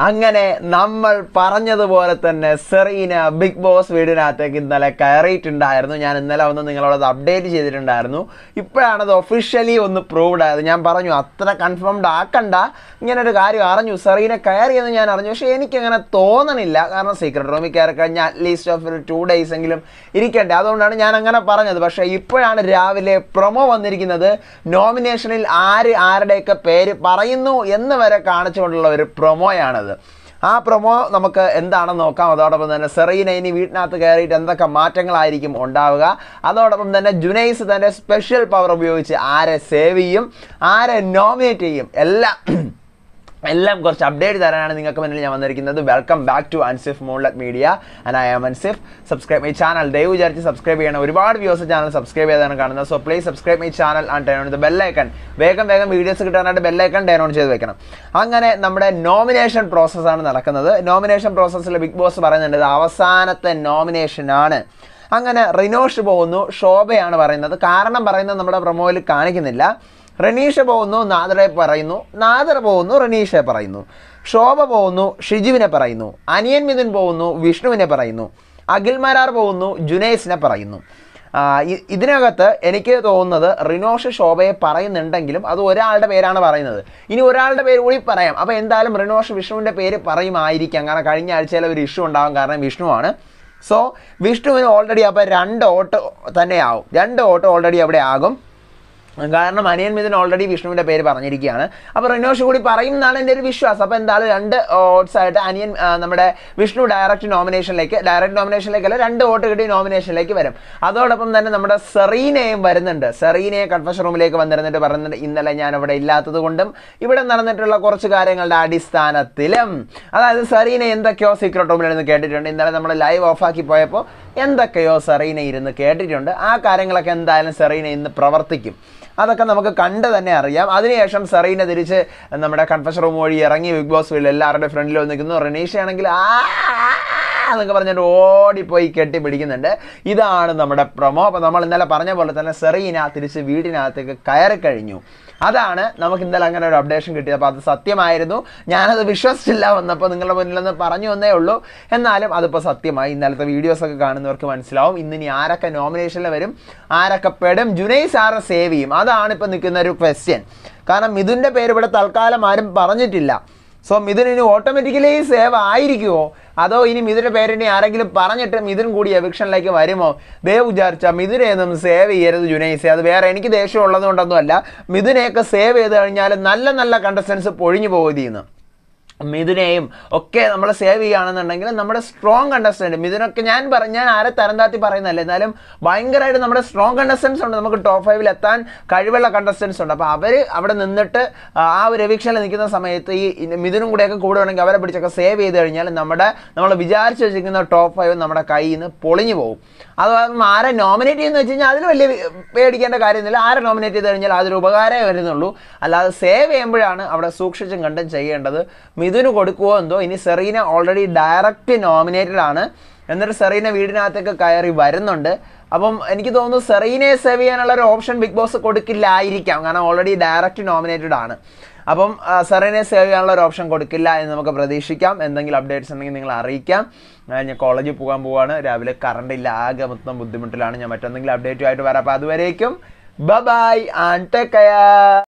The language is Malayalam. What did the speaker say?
അങ്ങനെ നമ്മൾ പറഞ്ഞതുപോലെ തന്നെ സെറീന ബിഗ് ബോസ് വീടിനകത്തേക്ക് ഇന്നലെ കയറിയിട്ടുണ്ടായിരുന്നു ഞാൻ ഇന്നലെ ഒന്ന് നിങ്ങളോട് അപ്ഡേറ്റ് ചെയ്തിട്ടുണ്ടായിരുന്നു ഇപ്പോഴാണ് അത് ഒഫീഷ്യലി ഒന്ന് പ്രൂവ്ഡ് ആയത് ഞാൻ പറഞ്ഞു അത്ര കൺഫേംഡ് ആക്കണ്ട ഇങ്ങനെ ഒരു കാര്യം അറിഞ്ഞു സെറീന കയറിയെന്ന് ഞാൻ അറിഞ്ഞു പക്ഷേ എനിക്കങ്ങനെ തോന്നണില്ല കാരണം സീക്രട്ട് റൂമിൽ കയറി കഴിഞ്ഞാൽ അറ്റ്ലീസ്റ്റ് ഓഫ് ഒരു ടു ഡേയ്സ് എങ്കിലും ഇരിക്കണ്ടേ അതുകൊണ്ടാണ് ഞാൻ അങ്ങനെ പറഞ്ഞത് പക്ഷേ ഇപ്പോഴാണ് രാവിലെ പ്രൊമോ വന്നിരിക്കുന്നത് നോമിനേഷനിൽ ആര് ആരുടെയൊക്കെ പേര് പറയുന്നു എന്ന് വരെ കാണിച്ചുകൊണ്ടുള്ള ഒരു പ്രൊമോയാണത് ആ പ്രൊമോ നമുക്ക് എന്താണെന്ന് നോക്കാം അതോടൊപ്പം തന്നെ സെറീന ഇനി വീട്ടിനകത്ത് കയറിയിട്ട് എന്തൊക്കെ മാറ്റങ്ങളായിരിക്കും ഉണ്ടാവുക അതോടൊപ്പം തന്നെ ജുനൈസ് തൻ്റെ സ്പെഷ്യൽ പവർ ഉപയോഗിച്ച് ആരെ സേവ് ചെയ്യും ആരെ നോമിനേറ്റ് ചെയ്യും എല്ലാം എല്ലാം കുറച്ച് അപ്ഡേറ്റ് തരാനാണ് നിങ്ങൾക്ക് മുന്നിൽ ഞാൻ വന്നിരിക്കുന്നത് welcome back to Ansif Monlet media and I am Ansif subscribe my channel ദയവ് വിചാരിച്ച് സബ്സ്ക്രൈബ് ചെയ്യണം ഒരുപാട് വ്യൂസ് ചാനൽ സബ്സ്ക്രൈബ് ചെയ്താണ് കാണുന്നത് so please subscribe my channel and turn on the bell icon വേഗം വേഗം വീഡിയോസ് കിട്ടാനായിട്ട് ബെല്ലൈക്കൺ ടേൺ ഓൺ ചെയ്ത് വെക്കണം അങ്ങനെ നമ്മുടെ നോമിനേഷൻ പ്രോസസ്സാണ് നടക്കുന്നത് നോമിനേഷൻ പ്രോസസ്സിൽ ബിഗ് ബോസ് പറയുന്നുണ്ട് ഇത് അവസാനത്തെ നോമിനേഷനാണ് അങ്ങനെ റിനോഷ് പോകുന്നു ശോഭയാണ് പറയുന്നത് കാരണം പറയുന്നത് നമ്മുടെ പ്രൊമോയിൽ കാണിക്കുന്നില്ല റനീഷ പോകുന്നു നാദറെ പറയുന്നു നാദർ പോകുന്നു റനീഷയെ പറയുന്നു ശോഭ പോകുന്നു ഷിജുവിനെ പറയുന്നു അനിയൻ മിഥുൻ പോകുന്നു വിഷ്ണുവിനെ പറയുന്നു അഖിൽ മരാർ പോകുന്നു ജുനൈസിനെ പറയുന്നു ആ, ഇ- ഇതിനകത്ത് എനിക്ക് തോന്നുന്നത് റിനോഷ് ശോഭയെ പറയുന്നുണ്ടെങ്കിലും അത് ഒരാളുടെ പേരാണ് പറയുന്നത് ഇനി ഒരാളുടെ പേര് കൂടി പറയാം അപ്പോൾ എന്തായാലും റിനോഷ് വിഷ്ണുവിൻ്റെ പേര് പറയുമായിരിക്കാം കാരണം കഴിഞ്ഞ ആഴ്ചയിൽ ഒരു ഇഷ്യൂ ഉണ്ടാകും കാരണം വിഷ്ണുവാണ് സോ വിഷ്ണുവിന് ഓൾറെഡി അപ്പോൾ രണ്ട് ഓട്ട് തന്നെയാവും രണ്ട് ഓട്ട് ഓൾറെഡി അവിടെ ആകും കാരണം അനിയൻ മിഥുൻ ഓൾറെഡി വിഷ്ണുവിൻ്റെ പേര് പറഞ്ഞിരിക്കുകയാണ് അപ്പോൾ റിനോഷ് കൂടി പറയും എന്നാണ് എൻ്റെ ഒരു വിശ്വാസം അപ്പോൾ എന്തായാലും രണ്ട് വോട്ട്സ് ആയിട്ട് അനിയൻ ആ, നമ്മുടെ വിഷ്ണു ഡയറക്റ്റ് നോമിനേഷനിലേക്ക് ഡയറക്റ്റ് നോമിനേഷനിലേക്കല്ല രണ്ട് വോട്ട് കിട്ടി നോമിനേഷനിലേക്ക് വരും അതോടൊപ്പം തന്നെ നമ്മുടെ സെറീനയും വരുന്നുണ്ട് സെറീനയെ കൺഫഷൻ റൂമിലേക്ക് വന്നിരുന്നിട്ട് പറയുന്നുണ്ട് ഇന്നലെ ഞാൻ അവിടെ ഇല്ലാത്തത് കൊണ്ടും ഇവിടെ നടന്നിട്ടുള്ള കുറച്ച് കാര്യങ്ങളുടെ അടിസ്ഥാനത്തിലും അതായത് സെറീന എന്തൊക്കെയോ സീക്രട്ട് റൂമിലിരുന്ന് കേട്ടിട്ടുണ്ട് ഇന്നലെ നമ്മൾ ലൈവ് ഓഫാക്കി പോയപ്പോൾ എന്തൊക്കെയോ സെറീന ഇരുന്ന് കേട്ടിട്ടുണ്ട് ആ കാര്യങ്ങളൊക്കെ എന്തായാലും സെറീന ഇന്ന് പ്രവർത്തിക്കും അതൊക്കെ നമുക്ക് കണ്ട് തന്നെ അറിയാം അതിനുശേഷം സെറീന തിരിച്ച് നമ്മുടെ കൺഫഷൻ റൂം വഴി ഇറങ്ങി ബിഗ് ബോസ് വീട്ടിൽ എല്ലാവരുടെ ഫ്രണ്ടിൽ വന്ന് നിൽക്കുന്നു റനീഷ ആണെങ്കിൽ ആ എന്നൊക്കെ പറഞ്ഞിട്ട് ഓടിപ്പോയി കെട്ടി പിടിക്കുന്നുണ്ട് ഇതാണ് നമ്മുടെ പ്രൊമോ അപ്പോൾ നമ്മൾ ഇന്നലെ പറഞ്ഞ പോലെ തന്നെ സെറീന തിരിച്ച് വീടിനകത്തേക്ക് കയറി കഴിഞ്ഞു അതാണ് നമുക്ക് ഇന്നലെ അങ്ങനെ ഒരു അപ്ഡേഷൻ കിട്ടിയത് അപ്പോൾ അത് സത്യമായിരുന്നു ഞാനത് വിശ്വസിച്ചില്ല വന്നപ്പോൾ നിങ്ങളുടെ മുന്നിൽ നിന്ന് പറഞ്ഞു വന്നേ ഉള്ളൂ എന്നാലും അതിപ്പോൾ സത്യമായി ഇന്നലത്തെ വീഡിയോസൊക്കെ കാണുന്നവർക്ക് മനസ്സിലാവും ഇന്ന് ഇനി ആരൊക്കെ നോമിനേഷനിൽ വരും ആരൊക്കെ പെടും ജുനൈസ് ആരെ സേവ് ചെയ്യും അതാണ് ഇപ്പോൾ നിൽക്കുന്ന ഒരു ക്വസ്റ്റ്യൻ കാരണം മിഥുൻ്റെ പേര് ഇവിടെ തൽക്കാലം ആരും പറഞ്ഞിട്ടില്ല സോ മിഥുൻ ഇനി ഓട്ടോമാറ്റിക്കലി സേവ് ആയിരിക്കുമോ അതോ ഇനി മിഥുൻ്റെ പേരിനി ആരെങ്കിലും പറഞ്ഞിട്ട് മിഥുൻ കൂടി എവിക്ഷനിലേക്ക് വരുമോ ദേവ് വിചാരിച്ച മിഥുനെയൊന്നും സേവ് ചെയ്യരുത് ജുനൈസെ അത് വേറെ എനിക്ക് ദേഷ്യം ഉള്ളതുകൊണ്ടൊന്നുമല്ല മിഥുനെയൊക്കെ സേവ് ചെയ്ത് കഴിഞ്ഞാൽ നല്ല നല്ല കണ്ടസ്റ്റൻസ് പൊഴിഞ്ഞു പോകുന്നു മിഥുനെയും ഒക്കെ നമ്മൾ സേവ് ചെയ്യുകയാണെന്നുണ്ടെങ്കിൽ നമ്മുടെ സ്ട്രോങ് കണ്ടസ്റ്റൻറ്റ് മിഥുനൊക്കെ ഞാൻ പറഞ്ഞ ഞാൻ ആരെ തരം താത്തി പറയുന്നല്ല എന്നാലും ഭയങ്കരമായിട്ട് നമ്മുടെ സ്ട്രോങ് കണ്ടസ്റ്റൻസ് ഉണ്ട് നമുക്ക് ടോപ്പ് ഫൈവിൽ എത്താൻ കഴിവുള്ള കണ്ടസ്റ്റൻസ് ഉണ്ട് അപ്പോൾ അവർ അവിടെ നിന്നിട്ട് ആ ഒരു എവിക്ഷനിൽ നിൽക്കുന്ന സമയത്ത് ഈ മിഥുനും കൂടെയൊക്കെ കൂടുകയാണെങ്കിൽ അവരെ പിടിച്ചൊക്കെ സേവ് ചെയ്ത് കഴിഞ്ഞാൽ നമ്മുടെ നമ്മൾ വിചാരിച്ച് വെച്ചിരിക്കുന്ന ടോപ്പ് ഫൈവ് നമ്മുടെ കയ്യിൽ നിന്ന് പൊളിഞ്ഞു പോകും അത് ആരെ നോമിനേറ്റ് ചെയ്യുന്ന വെച്ച് കഴിഞ്ഞാൽ അതിന് വലിയ പേടിക്കേണ്ട കാര്യമൊന്നുമില്ല ആരെ നോമിനേറ്റ് ചെയ്ത് കഴിഞ്ഞാൽ അതൊരു ഉപകാരമേ വരുന്നുള്ളൂ അല്ലാതെ സേവ് ചെയ്യുമ്പോഴാണ് അവിടെ സൂക്ഷിച്ചും കണ്ടും ചെയ്യേണ്ടത് മിഥുന് കൊടുക്കുമോ എന്തോ ഇനി സെറീന ഓൾറെഡി ഡയറക്റ്റ് നോമിനേറ്റഡ് ആണ് എന്നിട്ട് സെറീന വീടിനകത്തേക്ക് കയറി വരുന്നുണ്ട് അപ്പം എനിക്ക് തോന്നുന്നു സെറീനയെ സേവ് ചെയ്യാനുള്ള ഒരു ഓപ്ഷൻ ബിഗ് ബോസ് കൊടുക്കില്ലായിരിക്കാം കാരണം ഓൾറെഡി ഡയറക്റ്റ് നോമിനേറ്റഡ് ആണ് അപ്പം ആ, സെറീനയെ സേവ് ചെയ്യാനുള്ള ഒരു ഓപ്ഷൻ കൊടുക്കില്ല എന്ന് നമുക്ക് പ്രതീക്ഷിക്കാം എന്തെങ്കിലും അപ്ഡേറ്റ്സ് ഉണ്ടെങ്കിൽ നിങ്ങൾ അറിയിക്കാം ആ, ഞാൻ കോളേജിൽ പോകാൻ പോവാണ് രാവിലെ കറണ്ട് ഇല്ല ആകെ മൊത്തം ബുദ്ധിമുട്ടിലാണ് ഞാൻ മറ്റെന്തെങ്കിലും അപ്ഡേറ്റുമായിട്ട് വരാം അപ്പോൾ അതുവരേക്കും ബൈ ആൻഡ് ടേക്ക് കെയർ